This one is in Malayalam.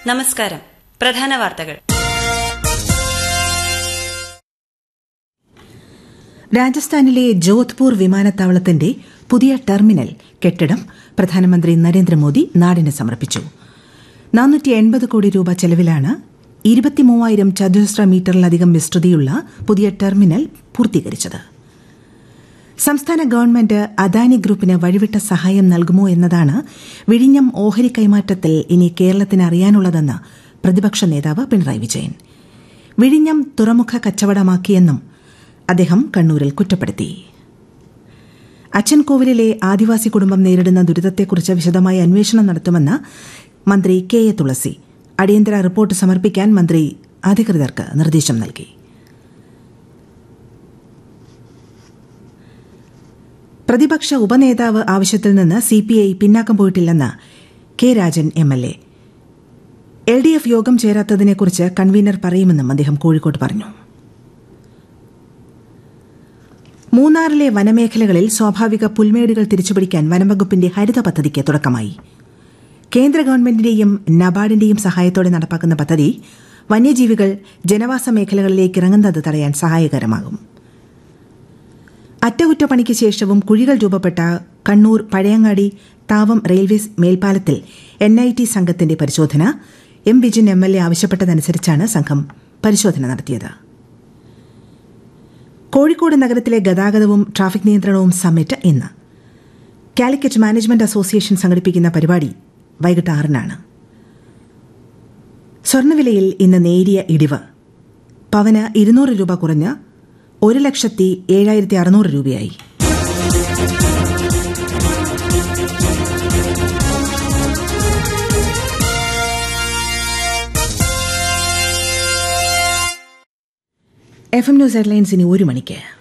നമസ്കാരം പ്രധാന വാർത്തകൾ രാജസ്ഥാനിലെ ജോധ്പൂർ വിമാനത്താവളത്തിന്റെ പുതിയ ടെർമിനൽ കെട്ടിടം പ്രധാനമന്ത്രി നരേന്ദ്രമോദി നാടിന് സമർപ്പിച്ചു നാനൂറ്റി എൺപത് കോടി രൂപ ചെലവിലാണ് ഇരുപത്തിമൂവായിരം ചതുരശ്ര മീറ്ററിലധികം വിസ്തൃതിയുള്ള പുതിയ ടെർമിനൽ പൂർത്തീകരിച്ചത് സംസ്ഥാന ഗവൺമെന്റ് അദാനി ഗ്രൂപ്പിന് വഴിവിട്ട സഹായം നൽകുമോ എന്നതാണ് വിഴിഞ്ഞം ഓഹരി കൈമാറ്റത്തിൽ ഇനി കേരളത്തിന് അറിയാനുള്ളതെന്ന് പ്രതിപക്ഷ നേതാവ് പിണറായി വിജയൻ വിഴിഞ്ഞം തുറമുഖ കച്ചവടമാക്കിയെന്നും അദ്ദേഹം കണ്ണൂരിൽ കുറ്റപ്പെടുത്തി അച്ചൻകോവിലിലെ ആദിവാസി കുടുംബം നേരിടുന്ന ദുരിതത്തെക്കുറിച്ച് വിശദമായ അന്വേഷണം നടത്തുമെന്ന് മന്ത്രി കെ എ തുളസി അടിയന്തര റിപ്പോർട്ട് സമർപ്പിക്കാൻ മന്ത്രി അധികൃതർക്ക് നിർദ്ദേശം നൽകി പ്രതിപക്ഷ ഉപനേതാവ് ആവശ്യത്തിൽ നിന്ന് സിപിഐ പിന്നാക്കം പോയിട്ടില്ലെന്ന് K Rajan M L A L D F യോഗം ചേരാത്തതിനെക്കുറിച്ച് കൺവീനർ പറയുമെന്നും അദ്ദേഹം കോഴിക്കോട്ട് പറഞ്ഞു മൂന്നാറിലെ വനമേഖലകളിൽ സ്വാഭാവിക പുൽമേടുകൾ തിരിച്ചുപിടിക്കാൻ വനംവകുപ്പിന്റെ ഹരിത പദ്ധതിക്ക് തുടക്കമായി കേന്ദ്ര ഗവൺമെന്റിന്റെയും നബാർഡിന്റെയും സഹായത്തോടെ നടപ്പാക്കുന്ന പദ്ധതി വന്യജീവികൾ ജനവാസ മേഖലകളിലേക്ക് ഇറങ്ങുന്നത് തടയാൻ സഹായകരമാകും അറ്റകുറ്റപ്പണിക്ക് ശേഷവും കുഴികൾ രൂപപ്പെട്ട കണ്ണൂർ പഴയങ്ങാടി താവം റെയിൽവേ മേൽപ്പാലത്തിൽ എൻ ഐ ടി സംഘത്തിന്റെ പരിശോധന M Vijin M L A ആവശ്യപ്പെട്ടതനുസരിച്ചാണ് സംഘം പരിശോധന നടത്തിയത് കോഴിക്കോട് നഗരത്തിലെ ഗതാഗതവും ട്രാഫിക് നിയന്ത്രണവും സമ്മിറ്റ് ഇന്ന് കാലിക്കറ്റ് മാനേജ്മെന്റ് അസോസിയേഷൻ സംഘടിപ്പിക്കുന്ന പരിപാടി വൈകിട്ട് ആറിനാണ് സ്വർണ്ണവിലയിൽ ഇന്ന് നേരിയ ഇടിവ് പവന് ഇരുന്നൂറ് രൂപ കുറഞ്ഞ് ഒരു ലക്ഷത്തി ഏഴായിരത്തി അറുന്നൂറ് രൂപയായി എഫ് എം ന്യൂസ് ഹെഡ്ലൈൻസ് ഇനി ഒരു മണിക്ക്